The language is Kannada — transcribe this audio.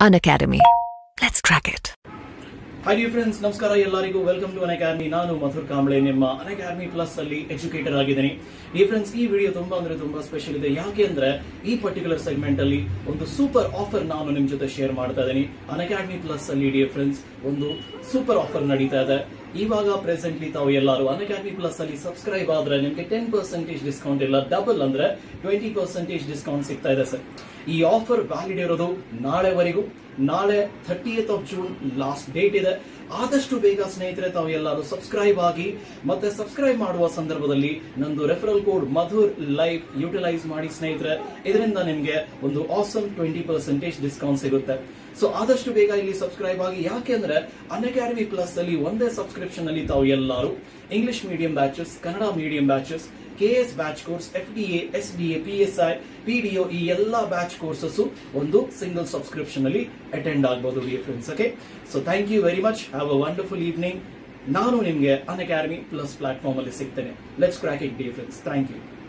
An Academy. Let's crack it. Hi dear friends ನಮಸ್ಕಾರ ಎಲ್ಲರಿಗೂ ವೆಲ್ಕಮ್ ಟು ಅನ್ ಅಕಾಡೆಮಿ ನಾನು ಮಧುರ್ ಕಾಂಬ್ಳೆ ನಿಮ್ಮ ಅನ್ ಅಕಾಡೆಮಿ ಪ್ಲಸ್ ಅಲ್ಲಿ ಎಜುಕೇಟರ್ ಆಗಿದ್ದೀನಿ ಡಿಯರ್ ಫ್ರೆಂಡ್ಸ್ ಈ ವಿಡಿಯೋ ತುಂಬಾ ಅಂದ್ರೆ ತುಂಬಾ ಸ್ಪೆಷಲ್ ಇದೆ ಯಾಕೆ ಅಂದ್ರೆ ಈ ಪರ್ಟಿಕ್ಯುಲರ್ ಸೆಗ್ಮೆಂಟ್ ಅಲ್ಲಿ ಒಂದು ಸೂಪರ್ ಆಫರ್ ನಾನು ನಿಮ್ ಜೊತೆ ಶೇರ್ ಮಾಡ್ತಾ ಇದ್ದೀನಿ ಅನ್ ಅಕಾಡೆಮಿ ಪ್ಲಸ್ ಅಲ್ಲಿ ಡಿಯರ್ ಫ್ರೆಂಡ್ಸ್ ಒಂದು ಸೂಪರ್ ಆಫರ್ ನಡೀತಾ ಇದೆ ಇವಾಗ ಪ್ರೆಸೆಂಟ್ಲಿ ತಾವು ಎಲ್ಲರೂ ಅನ್ ಅಕಾಡೆಮಿ ಪ್ಲಸ್ ಅಲ್ಲಿ ಸಬ್ಸ್ಕ್ರೈಬ್ ಆದ್ರೆ ನಿಮ್ಗೆ ಟೆನ್ ಪರ್ಸೆಂಟೇಜ್ ಡಿಸ್ಕೌಂಟ್ ಇಲ್ಲ ಡಬಲ್ ಅಂದ್ರೆ ಟ್ವೆಂಟಿ ಪರ್ಸೆಂಟೇಜ್ ಡಿಸ್ಕೌಂಟ್ ಸಿಗ್ತಾ ಇದೆ ಸರ್ ಈ ಆಫರ್ ವ್ಯಾಲಿಡ್ ಇರೋದು ನಾಳೆವರೆಗೂ ನಾಳೆ thirtieth of June last date ಇದೆ ಆದಷ್ಟು ಬೇಗ ಸ್ನೇಹಿತರೆ ತಾವು ಎಲ್ಲರೂ ಸಬ್ಸ್ಕ್ರೈಬ್ ಆಗಿ ಮತ್ತೆ ಸಬ್ಸ್ಕ್ರೈಬ್ ಮಾಡುವ ಸಂದರ್ಭದಲ್ಲಿ ನಂದು referral code Madhur live utilise ಮಾಡಿ ಸ್ನೇಹಿತರೆ ಇದರಿಂದ ನಿಮ್ಗೆ ಒಂದು ಆಸಮ್ ಟ್ವೆಂಟಿ ಪರ್ಸೆಂಟೇಜ್ ಡಿಸ್ಕೌಂಟ್ ಸಿಗುತ್ತೆ ಸೊ ಆದಷ್ಟು ಬೇಗ ಇಲ್ಲಿ ಸಬ್ಸ್ಕ್ರೈಬ್ ಆಗಿ ಯಾಕೆಂದ್ರೆ ಅನ್ ಅಕಾಡೆಮಿ ಪ್ಲಸ್ ಅಲ್ಲಿ ಒಂದೇ ಸಬ್ಸ್ಕ್ರಿಪ್ಷನ್ ಅಲ್ಲಿ ತಾವು ಎಲ್ಲರೂ English medium batches Kannada medium batches K S batch course F D A S D A P S I P D O ಈ ಎಲ್ಲಾ ಬ್ಯಾಚ್ ಕೋರ್ಸಸ್ ಒಂದು ಸಿಂಗಲ್ ಸಬ್ಸ್ಕ್ರಿಪ್ಷನ್ ಅಲ್ಲಿ ಅಟೆಂಡ್ ಆಗಬಹುದು dear friends okay so thank you very much have a wonderful evening ನಾನು ನಿಮಗೆ ಅನ್ ಅಕಾಡೆಮಿ ಪ್ಲಸ್ ಪ್ಲಾಟ್ಫಾರ್ಮ್ ಅಲ್ಲಿ ಸಿಗ್ತೇನೆ let's crack it dear friends thank you